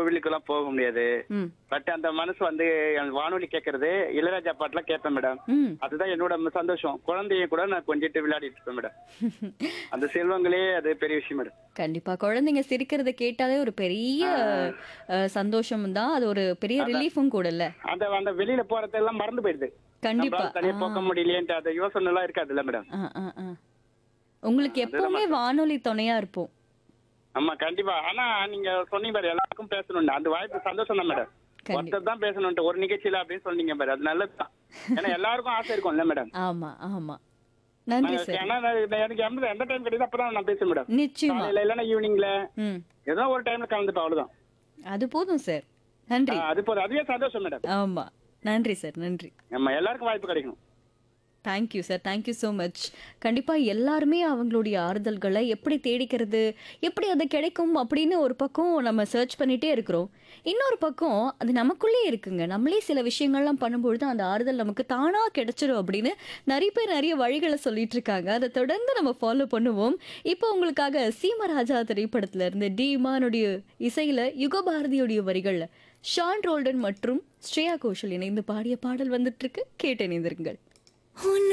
கோவிலுக்கெல்லாம் போக முடியாது ம் பட் அந்த மனசு வந்து என் வானொலி கேட்கறது இளையராஜா பாட்டுலாம் கேட்பேன் மேடம் ம் அதுதான் என்னோட சந்தோஷம் குழந்தைய கூட நான் கொஞ்சிட்டு விளையாடிட்டு இருப்பேன் மேடம் அந்த செல்வங்களே அது பெரிய விஷயம் மேடம் கண்டிப்பா குழந்தைங்க சிரிக்கிறத கேட்டாலே ஒரு பெரிய அஹ், சந்தோஷம் தான் அது ஒரு பெரிய ரிலீஃபும் கூட இல்ல அந்த அந்த வெளியில போறதெல்லாம் மறந்து போயிடுது கண்டிப்பா நம்மளால தனியா போக முடியலையேன்ட்டு அந்த யோசனை எல்லாம் இருக்காதுல்ல மேடம் ஆ, ஆ, ஆ. உங்களுக்கு எப்பவுமே வானொலி துணையா இருப்போம் ஆமா கண்டிப்பா ஆனா நீங்க சொன்னீங்க பாரு எல்லாருக்கும் பேசணும் அந்த வாய்ப்பு சந்தோஷம் தான் மேடம் கண்டிப்பா. ஒருத்தர் தான் பேசணும்ட்டு ஒரு நிகழ்ச்சியில அப்படின்னு சொன்னீங்க பாரு அது நல்லதுதான் ஏன்னா எல்லாருக்கும் ஆசை இருக்கும்ல மேடம் ஆமா ஆமா நன்றி நான் சார் ஏன்னா நான் எனக்கு எந்த எந்த டைம் கிடையாது அப்பதான் நான் பேசுவேன் மேடம் நிச்சயமா காலையில இல்லைன்னா ஈவினிங்ல ம் ஏதோ ஒரு டைம்ல கலந்துப்பேன் அவ்வளவுதான் அது போதும் சார் நன்றி ஆ, அது போதும் அதுவே சந்தோஷம் மேடம் ஆமா நன்றி சார் நன்றி நம்ம எல்லாருக்கும் வாய்ப்பு கிடைக்கும் thank you sir thank you so much கண்டிப்பாக எல்லாருமே அவங்களுடைய ஆறுதல்களை எப்படி தேடிக்கிறது எப்படி அது கிடைக்கும் அப்படின்னு ஒரு பக்கம் நம்ம சர்ச் பண்ணிகிட்டே இருக்கிறோம் இன்னொரு பக்கம் அது நமக்குள்ளே இருக்குங்க நம்மளே சில விஷயங்கள்லாம் பண்ணும்பொழுது அந்த ஆறுதல் நமக்கு தானாக கிடைச்சிடும் அப்படின்னு நிறைய பேர் நிறைய வழிகளை சொல்லிட்டு இருக்காங்க அதை தொடர்ந்து நம்ம ஃபாலோ பண்ணுவோம் இப்போ உங்களுக்காக சீமராஜா திரைப்படத்துல இருந்து டி இமானுடைய இசையில் யுகபாரதியுடைய வரிகளில் ஷான் ரோல்டன் மற்றும் ஸ்ரேயா கோஷல் இணைந்து பாடிய பாடல் வந்துட்டு இருக்கு கேட்டு இணைந்திருங்கள்